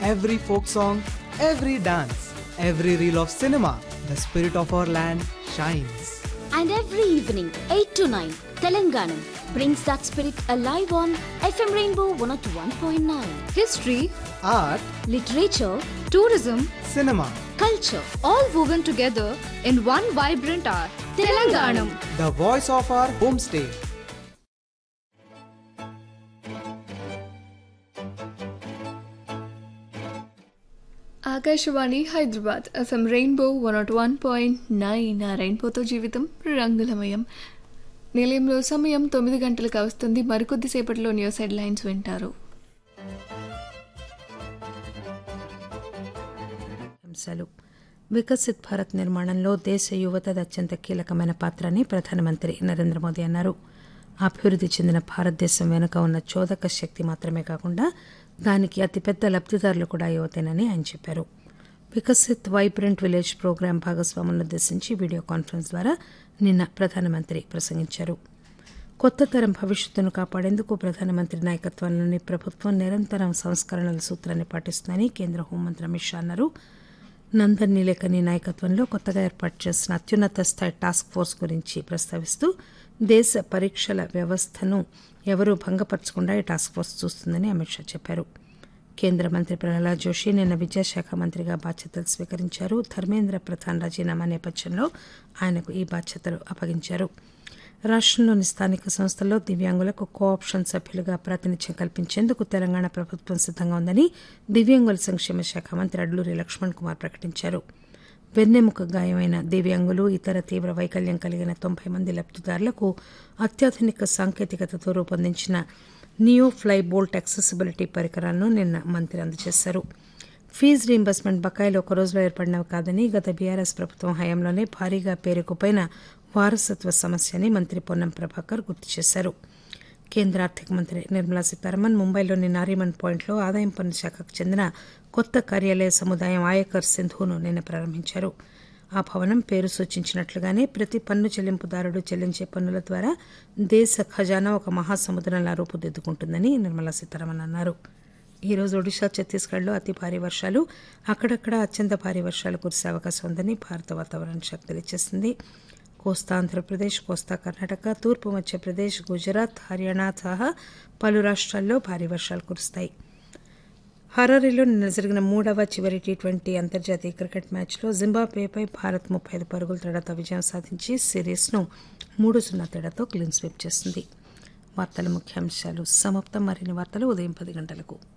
every folk song, every dance, every reel of cinema. The spirit of our land shines. And every evening, 8 to 9, Telanganam brings that spirit alive on FM Rainbow 101.9. History, Art, Literature, tourism, cinema. culture, all woven together in one vibrant art. Telanganam. The voice of our homestay. Akashvani Hyderabad FM rainbow one nought one point nine ఆ రెయిన్బోతో జీవితం రంగులమయం నిలయంలో సమయం తొమ్మిది గంటలకు వస్తుంది మరికొద్దిసేపట్లో news headlines వింటారు అంశాలు వికసిత్ భారత్ నిర్మాణంలో దేశ యువతది అత్యంత కీలకమైన పాత్ర అని ప్రధానమంత్రి నరేంద్ర మోదీ అన్నారు అభివృద్ధి చెందిన భారతదేశం వెనుక ఉన్న చోదక శక్తి మాత్రమే కాకుండా దానికి అతిపెద్ద లబ్ధిదారులు కూడా యువతేనని ఆయన చెప్పారు వికసిత్ వైబ్రెంట్ విలేజ్ ప్రోగ్రాం భాగస్వాములను ఉద్దేశించి వీడియో కాన్ఫరెన్స్ ద్వారా నిన్న ప్రధానమంత్రి ప్రసంగించారు కొత్త తరం భవిష్యత్తును కాపాడేందుకు ప్రధానమంత్రి నాయకత్వంలోని ప్రభుత్వం నిరంతరం సంస్కరణల సూత్రాన్ని పాటిస్తుందని కేంద్ర హోంమంత్రి అమిత్ షా అన్నారు నందన్ నీలేకని నాయకత్వంలో కొత్తగా ఏర్పాటు చేసిన అత్యున్నత స్థాయి టాస్క్ ఫోర్స్ గురించి ప్రస్తావిస్తూ దేశ పరీక్షల వ్యవస్థను ఎవరూ భంగపరచకుండా ఈ టాస్క్ ఫోర్స్ చూస్తుందని అమిత్ షా చెప్పారు కేంద్ర మంత్రి ప్రహ్లాద్ జోషి నిన్న విద్యాశాఖ మంత్రిగా బాధ్యతలు స్వీకరించారు ధర్మేంద్ర ప్రధాన్ రాజీనామా నేపథ్యంలో ఆయనకు ఈ బాధ్యతలు అప్పగించారు రాష్ట్రంలోని స్థానిక సంస్థల్లో దివ్యాంగులకు కో ఆప్షన్ సభ్యులుగా ప్రాతినిధ్యం కల్పించేందుకు తెలంగాణ ప్రభుత్వం సిద్ధంగా ఉందని దివ్యాంగుల సంక్షేమ శాఖ మంత్రి అడ్లూరి లక్ష్మణ్ కుమార్ ప్రకటించారు వెన్నెముక గాయమైన దివ్యాంగులు ఇతర తీవ్ర వైకల్యం కలిగిన తొంభై మంది లబ్దిదారులకు అత్యాధునిక సాంకేతికతతో రూపొందించిన నియో ఫ్లై బోల్ట్ యాక్సెసిబిలిటీ పరికరాలను నిన్న మంత్రి అందజేశారు ఫీజు రీంబర్స్మెంట్ బకాయిలు ఒక రోజులో ఏర్పడినవి కాదని గత బీఆర్ఎస్ ప్రభుత్వం హయాంలోనే భారీగా పేరుకుపోయిన వారసత్వ సమస్య అని మంత్రి పొన్నం ప్రభాకర్ గుర్తు చేశారు కేంద్ర ఆర్థిక మంత్రి నిర్మలా సీతారామన్ ముంబైలోని నారీమన్ పాయింట్లో ఆదాయం పన్ను శాఖకు చెందిన కొత్త కార్యాలయ సముదాయం ఆయకర్ సింధును నిన్న ప్రారంభించారు ఆ భవనం పేరు సూచించినట్లుగానే ప్రతి పన్ను చెల్లింపుదారుడు చెల్లించే పన్నుల ద్వారా దేశ ఖజానా ఒక మహాసముద్రంలా రూపుదిద్దుకుంటుందని నిర్మలా సీతారామన్ అన్నారు ఈ రోజు ఒడిశా ఛత్తీస్గఢ్లో అతి భారీ వర్షాలు అక్కడక్కడ అత్యంత భారీ వర్షాలు కురిసే అవకాశం ఉందని భారత వాతావరణ శాఖ తెలియజేసింది కోస్తా ఆంధ్రప్రదేశ్ కోస్తా కర్ణాటక తూర్పు మధ్యప్రదేశ్ గుజరాత్ హర్యానా సహా పలు రాష్ట్రాల్లో భారీ వర్షాలు కురుస్తాయి హరారీలో నిన్న జరిగిన మూడవ చివరి టీ ట్వంటీ అంతర్జాతీయ క్రికెట్ మ్యాచ్లో జింబాబ్వేపై భారత్ ముప్పై ఐదు పరుగుల తేడాతో విజయం సాధించి సిరీస్ను మూడు సున్నా తేడాతో క్లీన్ స్వీప్ చేసింది వార్తల ముఖ్యాంశాలు సమాప్తం మరిన్ని వార్తలు ఉదయం పది గంటలకు